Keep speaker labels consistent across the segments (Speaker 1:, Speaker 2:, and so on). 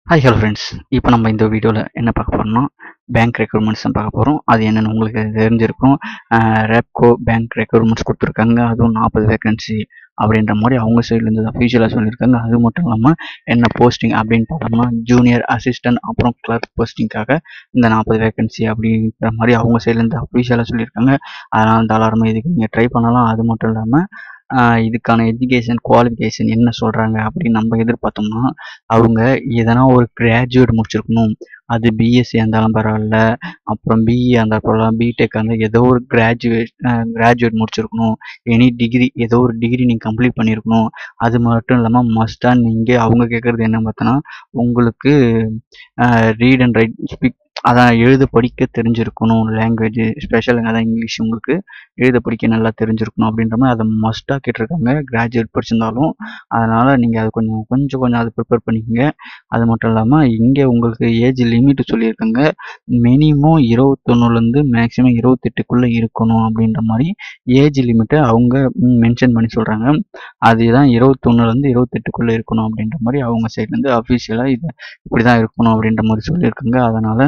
Speaker 1: hi hello friends இப்போ நம்ம இந்த வீடியோவில் என்ன பார்க்க போகிறோம்னா பேங்க் ரெக்ரூட்மெண்ட்ஸ் தான் பார்க்க போகிறோம் அது என்னென்னு உங்களுக்கு தெரிஞ்சிருக்கும் ரெப்கோ பேங்க் ரெக்ரூட்மெண்ட்ஸ் கொடுத்துருக்காங்க அதுவும் நாற்பது வேகன்சி அப்படின்ற மாதிரி அவங்க சைட்லேருந்து தான் அஃபீஷியலாக சொல்லியிருக்காங்க அது மட்டும் இல்லாமல் என்ன போஸ்டிங் அப்படின்னு பார்த்தோம்னா ஜூனியர் அசிஸ்டன்ட் அப்புறம் கிளர்க் போஸ்டிங்காக இந்த நாற்பது வேகன்சி அப்படின்ற மாதிரி அவங்க சைட்லேருந்து அஃபீஷியலாக சொல்லியிருக்காங்க அதனால் தாராளமாக இதுக்கு நீங்கள் ட்ரை பண்ணலாம் அது மட்டும் இல்லாமல் ஆஹ் இதுக்கான எஜுகேஷன் குவாலிஃபிகேஷன் என்ன சொல்கிறாங்க அப்படின்னு நம்ம எதிர்பார்த்தோம்னா அவங்க எதனா ஒரு கிராஜுவேட் முடிச்சிருக்கணும் அது பிஎஸ்சி இருந்தாலும் பரவாயில்ல அப்புறம் பிஇ இருந்தால் பரவாயில்ல பிடெக் இருந்தால் ஏதோ ஒரு கிராஜுவேட் கிராஜுவேட் முடிச்சிருக்கணும் எனி டிகிரி ஏதோ ஒரு டிகிரி நீங்கள் கம்ப்ளீட் பண்ணியிருக்கணும் அது மட்டும் இல்லாமல் மஸ்டாக நீங்கள் அவங்க கேட்குறது என்ன பார்த்தோன்னா உங்களுக்கு ரீட் அண்ட் ரைட் ஸ்பீக் அதான் எழுத படிக்க தெரிஞ்சிருக்கணும் லாங்குவேஜ் ஸ்பெஷல் அதான் இங்கிலீஷ் உங்களுக்கு எழுத படிக்க நல்லா தெரிஞ்சிருக்கணும் அப்படின்ற மாதிரி அதை மஸ்ட்டாக கேட்டிருக்காங்க கிராஜுவேட் படிச்சிருந்தாலும் அதனால் நீங்கள் அது கொஞ்சம் கொஞ்சம் கொஞ்சம் அதை ப்ரிப்பேர் பண்ணிக்கங்க அது மட்டும் இல்லாமல் இங்கே உங்களுக்கு ஏஜ் லிமிட் சொல்லியிருக்காங்க மினிமம் இருபத்தொன்னுலேருந்து மேக்ஸிமம் இருபத்தெட்டுக்குள்ளே இருக்கணும் அப்படின்ற மாதிரி ஏஜ் லிமிட்டை அவங்க மென்ஷன் பண்ணி சொல்கிறாங்க அதுதான் இருபத்தொன்னுலேருந்து இருபத்தெட்டுக்குள்ளே இருக்கணும் அப்படின்ற மாதிரி அவங்க சைட்லேருந்து அஃபிஷியலாக இது இப்படி தான் இருக்கணும் அப்படின்ற மாதிரி சொல்லியிருக்காங்க அதனால்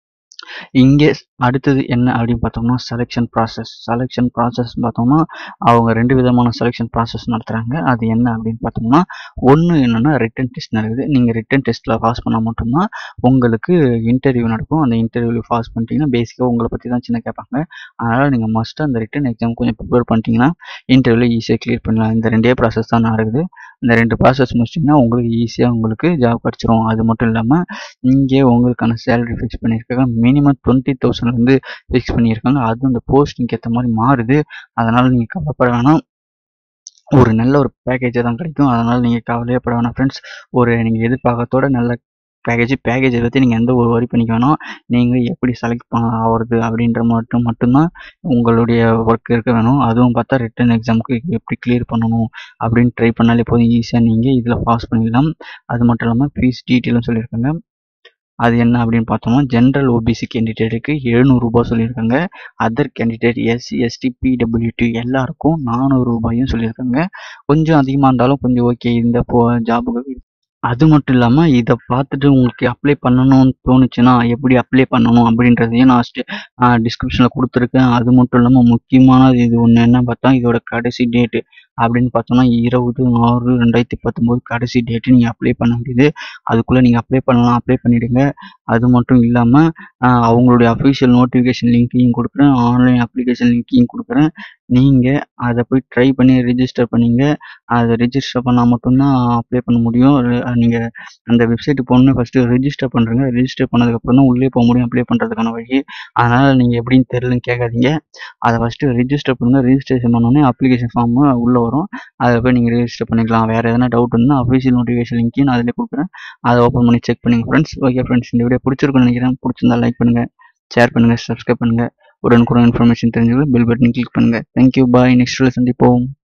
Speaker 1: இங்கே அடுத்தது என்ன அப்படின்னு பார்த்தோம்னா செலெக்ஷன் ப்ராசஸ் செலெக்ஷன் ப்ராசஸ் பார்த்தோம்னா அவங்க ரெண்டு விதமான செலெக்ஷன் ப்ராசஸ் நடத்துகிறாங்க அது என்ன அப்படின்னு பார்த்தோம்னா ஒன்று என்னென்னா ரிட்டன் டெஸ்ட் நடக்குது நீங்கள் ரிட்டன் டெஸ்ட்டில் பாஸ் பண்ணால் மட்டும்தான் உங்களுக்கு இன்டர்வியூ நடக்கும் அந்த இன்டர்வியூவில் பாஸ் பண்ணிட்டீங்கன்னா பேசிக்காக உங்களை பற்றி தான் சின்ன கேட்பாங்க அதனால் நீங்கள் மஸ்ட்டாக அந்த ரிட்டன் எக்ஸாம் கொஞ்சம் ப்ரிப்பேர் பண்ணிட்டீங்கன்னா இன்டர்வியூவில் ஈஸியாக கிளியர் பண்ணலாம் இந்த ரெண்டே ப்ராசஸ் தான் நடக்குது இந்த ரெண்டு ப்ராசஸ் முடிச்சிட்டிங்கன்னா உங்களுக்கு ஈஸியாக உங்களுக்கு ஜாப் கிடச்சிரும் அது மட்டும் இல்லாமல் இங்கே உங்களுக்கான சேலரி ஃபிக்ஸ் பண்ணியிருக்காங்க மினிமம் டுவெண்ட்டி தௌசண்ட்லேருந்து ஃபிக்ஸ் பண்ணியிருக்காங்க அதுவும் இந்த போஸ்டிங்க்கு ஏற்ற மாதிரி மாறுது அதனால் நீங்கள் கவலைப்பட வேணாம் ஒரு நல்ல ஒரு பேக்கேஜாக தான் கிடைக்கும் அதனால் நீங்கள் கவலையே பட வேணாம் ஃப்ரெண்ட்ஸ் ஒரு நீங்கள் எதிர்பார்க்கறதோட நல்ல பேக்கேஜ் பேக்கேஜை பற்றி நீங்கள் எந்த ஒரு வரி பண்ணிக்க வேணாம் நீங்கள் எப்படி செலக்ட் பண்ண ஆகிறது அப்படின்ற மட்டும் மட்டும்தான் உங்களுடைய ஒர்க் இருக்க வேணும் அதுவும் பார்த்தா ரிட்டன் எக்ஸாமுக்கு எப்படி கிளியர் பண்ணணும் அப்படின்னு ட்ரை பண்ணாலே போதும் ஈஸியாக நீங்கள் இதில் பாஸ் பண்ணிடலாம் அது மட்டும் இல்லாமல் ஃபீஸ் டீட்டெயிலும் சொல்லியிருக்காங்க அது என்ன அப்படின்னு பார்த்தோம்னா ஜென்ரல் ஓபிசி கேண்டிடேட்டுக்கு எழுநூறுபா சொல்லியிருக்காங்க other candidate SC ST PWD எல்லாருக்கும் நானூறு ரூபாயும் சொல்லியிருக்காங்க கொஞ்சம் அதிகமாக இருந்தாலும் கொஞ்சம் ஓகே இந்த போ ஜாபுக்கு அது மட்டும் இல்லாமல் இதை பார்த்துட்டு உங்களுக்கு அப்ளை பண்ணணும்னு தோணுச்சுன்னா எப்படி அப்ளை பண்ணணும் அப்படின்றதையும் நான் டிஸ்கிரிப்ஷனில் கொடுத்துருக்கேன் அது மட்டும் இல்லாமல் முக்கியமானது இது ஒன்று என்ன பார்த்தா இதோட கடைசி டேட்டு அப்படின்னு பார்த்தோம்னா இருபது ஆறு ரெண்டாயிரத்தி பத்தொம்போது கடைசி டேட்டு நீங்கள் அப்ளை பண்ண முடியுது அதுக்குள்ளே நீங்கள் அப்ளை பண்ணலாம் அப்ளை பண்ணிவிடுங்க அது மட்டும் இல்லாமல் அவங்களுடைய அஃபிஷியல் நோட்டிஃபிகேஷன் லிங்க்கையும் கொடுக்குறேன் ஆன்லைன் அப்ளிகேஷன் லிங்க்கையும் கொடுக்குறேன் நீங்கள் அதை போய் ட்ரை பண்ணி ரிஜிஸ்டர் பண்ணிங்க அதை ரிஜிஸ்டர் பண்ணால் மட்டும்தான் அப்ளை பண்ண முடியும் நீங்கள் அந்த வெப்சைட்டு போகணுன்னு ஃபஸ்ட்டு ரிஜிஸ்டர் பண்ணுறங்க ரிஜிஸ்டர் பண்ணதுக்கப்புறம் தான் உள்ளே போக முடியும் அப்ளை பண்ணுறதுக்கான வழி அதனால் நீங்கள் எப்படின்னு தெரிலன்னு கேட்காதீங்க அதை ஃபஸ்ட்டு ரிஜிஸ்டர் பண்ணுங்கள் ரிஜிஸ்ட்ரேஷன் பண்ணோன்னே அப்ளிகேஷன் ஃபார்மு உள்ளே வரும் அதில் போய் நீங்கள் ரிஜிஸ்டர் பண்ணிக்கலாம் வேறு எதனா டவுட் இருந்தால் அஃபிஷியல் நோட்டிஃபிகேஷன் லிங்க்கையும் நான் அதில் கொடுக்குறேன் அதை ஓப்பன் பண்ணி செக் பண்ணுங்கள் ஃப்ரெண்ட்ஸ் ஓகே ஃப்ரெண்ட்ஸ் இந்த வீடியோ பிடிச்சிருக்குன்னு நினைக்கிறேன் பிடிச்சிருந்தா லைக் பண்ணுங்கள் ஷேர் பண்ணுங்கள் சப்ஸ்கிரைப் பண்ணுங்கள் உடனுக்குடன் இன்ஃபர்மேஷன் தெரிஞ்சுக்க பெல் பட்டன் கிளிக் பண்ணுங்கள் தேங்க்யூ பாய் நெக்ஸ்ட் சந்திப்போம்